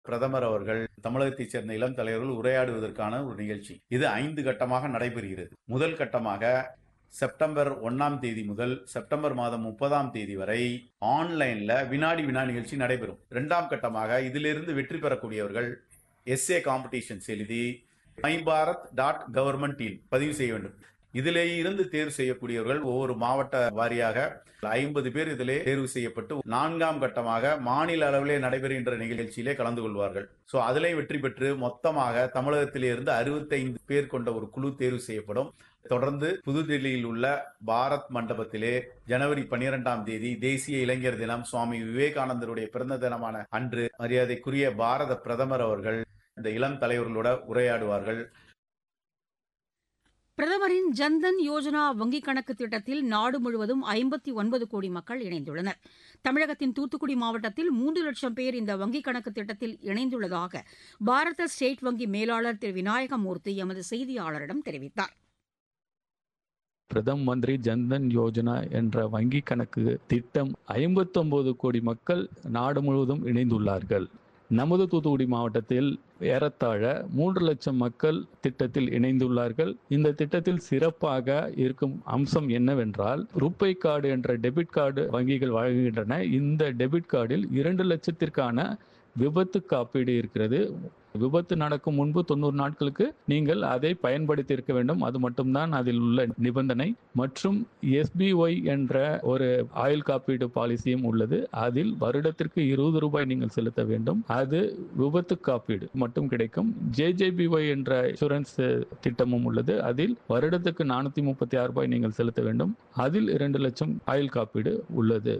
பிரதமர் அவர்கள் தமிழகத்தைச் சேர்ந்த இளம் தலைவர்கள் உரையாடுவதற்கான ஒரு நிகழ்ச்சி இது ஐந்து கட்டமாக நடைபெறுகிறது முதல் கட்டமாக செப்டம்பர் ஒன்னாம் தேதி முதல் செப்டம்பர் மாதம் முப்பதாம் தேதி வரை ஆன்லைன்ல வினாடி வினா நிகழ்ச்சி நடைபெறும் இரண்டாம் கட்டமாக இதிலிருந்து வெற்றி பெறக்கூடியவர்கள் எஸ்ஏ காம்படிஷன்ஸ் எழுதி my Bharat dot government in பதிவு செய்ய வேண்டும் இதிலே இருந்து தேர்வு செய்யக்கூடியவர்கள் ஒவ்வொரு மாவட்ட வாரியாக ஐம்பது பேர் இதிலே தேர்வு செய்யப்பட்டு நான்காம் கட்டமாக மாநில அளவிலே நடைபெறுகின்ற நிகழ்ச்சியிலே கலந்து கொள்வார்கள் சோ அதிலே வெற்றி பெற்று மொத்தமாக தமிழகத்திலே இருந்து அறுபத்தைந்து பேர் கொண்ட ஒரு குழு தேர்வு செய்யப்படும் தொடர்ந்து புதுதில்லியில் உள்ள பாரத் மண்டபத்திலே ஜனவரி பனிரெண்டாம் தேதி தேசிய இளைஞர் தினம் சுவாமி விவேகானந்தருடைய பிறந்த தினமான அன்று மரியாதைக்குரிய பாரத பிரதமர் அவர்கள் இந்த இளம் தலைவர்களோட உரையாடுவார்கள் பிரதமரின் ஜன்தன் யோஜனா வங்கிக் கணக்கு திட்டத்தில் நாடு முழுவதும் ஐம்பத்தி ஒன்பது கோடி மக்கள் இணைந்துள்ளனர் தமிழகத்தின் தூத்துக்குடி மாவட்டத்தில் மூன்று லட்சம் பேர் இந்த வங்கிக் கணக்கு திட்டத்தில் இணைந்துள்ளதாக பாரத ஸ்டேட் வங்கி மேலாளர் திரு விநாயகமூர்த்தி எமது செய்தியாளரிடம் தெரிவித்தார் பிரதம் மந்திரி ஜன்தன் யோஜனா என்ற வங்கி கணக்கு திட்டம் ஐம்பத்தொன்பது கோடி மக்கள் நாடு முழுவதும் இணைந்துள்ளார்கள் நமது தூத்துக்குடி மாவட்டத்தில் ஏறத்தாழ மூன்று லட்சம் மக்கள் திட்டத்தில் இணைந்துள்ளார்கள் இந்த திட்டத்தில் சிறப்பாக இருக்கும் அம்சம் என்னவென்றால் ருப்பை கார்டு என்ற டெபிட் கார்டு வங்கிகள் வழங்குகின்றன இந்த டெபிட் கார்டில் இரண்டு லட்சத்திற்கான விபத்து காப்பீடு இருக்கிறது விபத்து நடக்கும் முன்பு தொண்ணூறு நாட்களுக்கு நீங்கள் அதை பயன்படுத்தி இருக்க வேண்டும் அது மட்டும்தான் அதில் உள்ள நிபந்தனை மற்றும் எஸ்பிஒய் என்ற ஒரு ஆயுள் காப்பீடு பாலிசியும் உள்ளது அதில் வருடத்திற்கு இருபது ரூபாய் நீங்கள் செலுத்த வேண்டும் அது விபத்து காப்பீடு மட்டும் கிடைக்கும் ஜேஜேபிஒய் என்ற இன்சூரன்ஸ் திட்டமும் உள்ளது அதில் வருடத்துக்கு நானூத்தி முப்பத்தி ஆறு ரூபாய் நீங்கள் செலுத்த வேண்டும் அதில் இரண்டு லட்சம் ஆயுள் காப்பீடு உள்ளது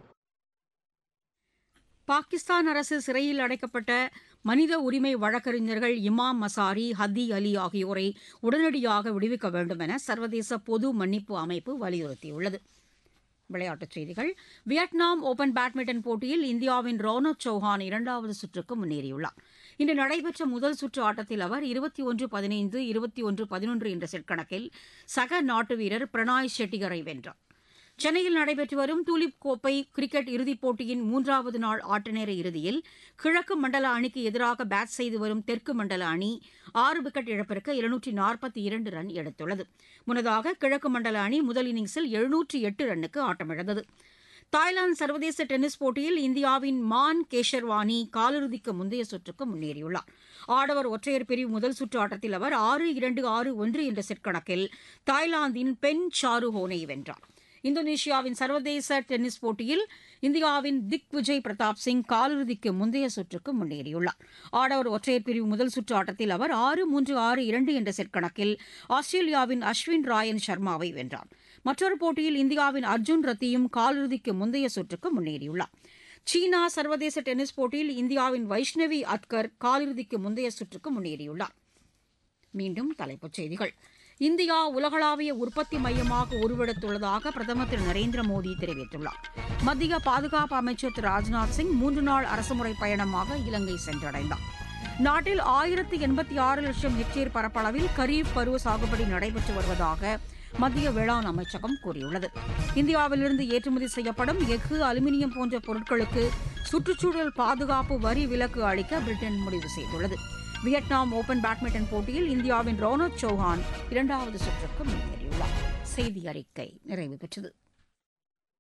பாகிஸ்தான் அரசு சிறையில் அடைக்கப்பட்ட மனித உரிமை வழக்கறிஞர்கள் இமாம் மசாரி ஹத்தி அலி ஆகியோரை உடனடியாக விடுவிக்க வேண்டும் என சர்வதேச பொது மன்னிப்பு அமைப்பு வலியுறுத்தியுள்ளது விளையாட்டுச் செய்திகள் வியட்நாம் ஓபன் பேட்மிண்டன் போட்டியில் இந்தியாவின் ரோனக் சௌஹான் இரண்டாவது சுற்றுக்கு முன்னேறியுள்ளார் இன்று நடைபெற்ற முதல் சுற்று ஆட்டத்தில் அவர் இருபத்தி ஒன்று பதினைந்து இருபத்தி ஒன்று பதினொன்று என்ற செட் கணக்கில் சக நாட்டு வீரர் பிரணாய் ஷெட்டிகரை வென்றார் சென்னையில் நடைபெற்று வரும் டூலிப் கோப்பை கிரிக்கெட் இறுதிப் போட்டியின் மூன்றாவது நாள் ஆட்டநேர இறுதியில் கிழக்கு மண்டல அணிக்கு எதிராக பேட் செய்து வரும் தெற்கு மண்டல அணி ஆறு விக்கெட் இழப்பிற்கு இருநூற்றி நாற்பத்தி இரண்டு ரன் எடுத்துள்ளது முன்னதாக கிழக்கு மண்டல அணி முதல் இன்னிங்ஸில் எழுநூற்றி எட்டு ரன்னுக்கு ஆட்டமிழந்தது தாய்லாந்து சர்வதேச டென்னிஸ் போட்டியில் இந்தியாவின் மான் கேஷர்வானி காலிறுதிக்கு முந்தைய சுற்றுக்கு முன்னேறியுள்ளார் ஆடவர் ஒற்றையர் பிரிவு முதல் சுற்று ஆட்டத்தில் அவர் ஆறு இரண்டு ஆறு ஒன்று என்ற செட் கணக்கில் தாய்லாந்தின் பென் சாரு ஹோனை வென்றார் இந்தோனேஷியாவின் சர்வதேச டென்னிஸ் போட்டியில் இந்தியாவின் திக் விஜய் பிரதாப் சிங் காலிறுதிக்கு முந்தைய சுற்றுக்கு முன்னேறியுள்ளார் ஆடவர் ஒற்றையர் பிரிவு முதல் சுற்று ஆட்டத்தில் அவர் ஆறு மூன்று ஆறு இரண்டு என்ற செட் கணக்கில் ஆஸ்திரேலியாவின் அஸ்வின் ராயன் சர்மாவை வென்றார் மற்றொரு போட்டியில் இந்தியாவின் அர்ஜுன் ரத்தியும் காலிறுதிக்கு முந்தைய சுற்றுக்கு முன்னேறியுள்ளார் சீனா சர்வதேச டென்னிஸ் போட்டியில் இந்தியாவின் வைஷ்ணவி அத்கர் காலிறுதிக்கு முந்தைய சுற்றுக்கு முன்னேறியுள்ளார் மீண்டும் தலைப்புச் செய்திகள் இந்தியா உலகளாவிய உற்பத்தி மையமாக உருவெடுத்துள்ளதாக பிரதமர் திரு நரேந்திர மோடி தெரிவித்துள்ளார் மத்திய பாதுகாப்பு அமைச்சர் திரு ராஜ்நாத் சிங் மூன்று நாள் அரசுமுறை பயணமாக இலங்கை சென்றடைந்தார் நாட்டில் ஆயிரத்து எண்பத்தி ஆறு லட்சம் ஹெக்டேர் பரப்பளவில் கரீப் பருவ சாகுபடி நடைபெற்று வருவதாக மத்திய வேளாண் அமைச்சகம் கூறியுள்ளது இந்தியாவிலிருந்து ஏற்றுமதி செய்யப்படும் எஃகு அலுமினியம் போன்ற பொருட்களுக்கு சுற்றுச்சூழல் பாதுகாப்பு வரி விலக்கு அளிக்க பிரிட்டன் முடிவு செய்துள்ளது வியட்நாம் ஓபன் பேட்மிண்டன் போட்டியில் இந்தியாவின் ரோனக் சௌஹான் இரண்டாவது சுற்றுக்கு முன்னேறியுள்ளார் செய்தி அறிக்கை நிறைவு பெற்றது